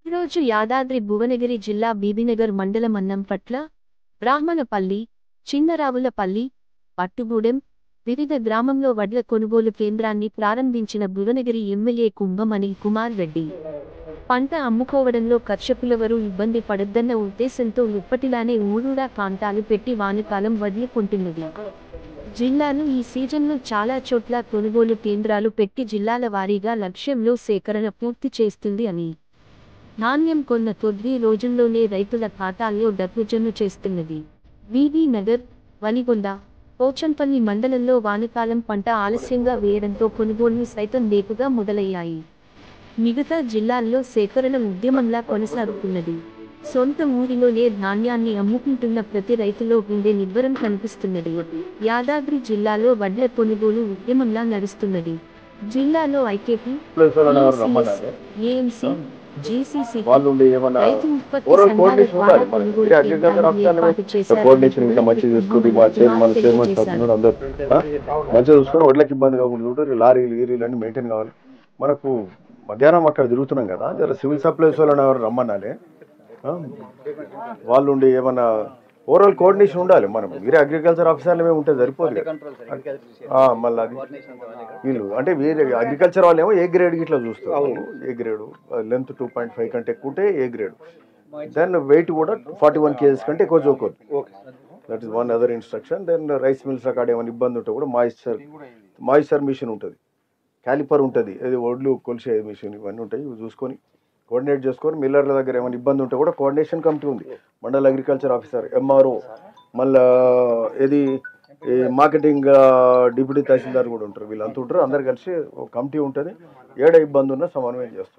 ఈరోజు యాదాద్రి భువనగిరి జిల్లా బీబీనగర్ మండలం అన్నంపట్ల బ్రాహ్మణపల్లి చిన్నరావులపల్లి పట్టుగూడెం వివిధ గ్రామంలో వడ్ల కొనుగోలు కేంద్రాన్ని ప్రారంభించిన భువనగిరి ఎమ్మెల్యే కుంభం అనిల్ కుమార్ రెడ్డి పంట అమ్ముకోవడంలో కర్షకులెవరూ ఇబ్బంది పడొద్దన్న ఉద్దేశంతో ఇప్పటిలానే ఊరూరా కాంటాలు పెట్టి వానకాలం వడ్లు కొంటున్నది జిల్లాలో ఈ సీజన్లో చాలా చోట్ల కొనుగోలు కేంద్రాలు పెట్టి జిల్లాల వారీగా లక్ష్యంలో సేకరణ పూర్తి చేస్తుంది అని ధాన్యం కొన్న కొద్ది రోజుల్లోనే రైతుల ఖాతాల్లో డబ్బు జమ చేస్తున్నది వివి నగర్ వలిగొండ పోచంపల్లి మండలంలో వానకాలం పంట ఆలస్యంగా వేయడంతో కొనుగోళ్లు సైతం లేపుగా మొదలయ్యాయి మిగతా జిల్లాల్లో సేకరణ ఉద్యమంలా కొనసాగుతున్నది సొంత ఊరిలోనే ధాన్యాన్ని అమ్ముకుంటున్న ప్రతి రైతులో ఉండే నిబ్బరం కనిపిస్తున్నది యాదాద్రి జిల్లాలో వడ్ల కొనుగోలు ఉద్యమంలా నడుస్తున్నది జిల్లాలో ఐకేపీ ఏఎంసీ జీసీసీ వాళ్ళు ఉండి ఏమన్నా రైతు ఉత్పత్తి ఓవరాల్ సంఘాల కోఆర్డినేషన్ ద్వారా ఉండాలి మనకి కొనుగోలు అగ్రికల్చర్ కేంద్రాలు ఆఫీసర్లు ఏర్పాటు చేశారు. కోఆర్డినేషన్ ఇంకా మంచిగా చూసుకుంటే మా చైర్మన్ చైర్మన్ సభ్యులు అందరూ ఆ? మంచిగా చూసుకొని వడ్లకి ఇబ్బంది కాకుండా చూడండి లారీలు గీరీలు అన్ని మెయింటైన్ కావాలి మనకు మధ్యాహ్నం అక్కడ తిరుగుతున్నాం కదా జర సివిల్ సప్లైస్ వాళ్ళని ఎవరు రమ్మనాలి ఆ? వాళ్ళు ఉండి ఏమన్నా ఓవరాల్ కోఆర్డినేషన్ ఉండాలి మనం వేరే అగ్రికల్చర్ ఆఫీసర్లు మేము ఉంటే సరిపోదు కదా. ఆ, మళ్ళీ అది వీళ్ళు అంటే వేరే అగ్రికల్చర్ వాళ్ళు ఏమో ఏ గ్రేడ్ ఇట్లా చూస్తారు A grade length two point five కంటే ఎక్కువ ఉంటే ఏ గ్రేడ్ దెన్ వెయిట్ కూడా ఫార్టీ వన్ కేజీస్ కంటే ఎక్కువ చూకోవద్దు that is one other instruction then rice mills అక్కడ ఏమైనా ఇబ్బంది ఉంటే కూడా మాయిశ్చర్ మాయిశ్చర్ మిషన్ ఉంటుంది క్యాలిపర్ ఉంటుంది అది ఒడ్లు కొలిసే మిషన్ ఇవన్నీ ఉంటాయి ఇవి చూసుకొని కోఆర్డినేట్ చేసుకొని మిల్లర్ల దగ్గర ఏమైనా ఇబ్బంది ఉంటే కూడా కోఆర్డినేషన్ కమిటీ ఉంది మండల అగ్రికల్చర్ ఆఫీసర్ ఎంఆర్ఓ మళ్ళా ఇది ఈ మార్కెటింగ్ డిప్యూటీ తహసీల్దార్ కూడా ఉంటారు వీళ్ళంతా ఉంటారు అందరు కలిసి ఒక కమిటీ ఉంటుంది ఏడ ఇబ్బంది ఉన్నా సమన్వయం చేస్తారు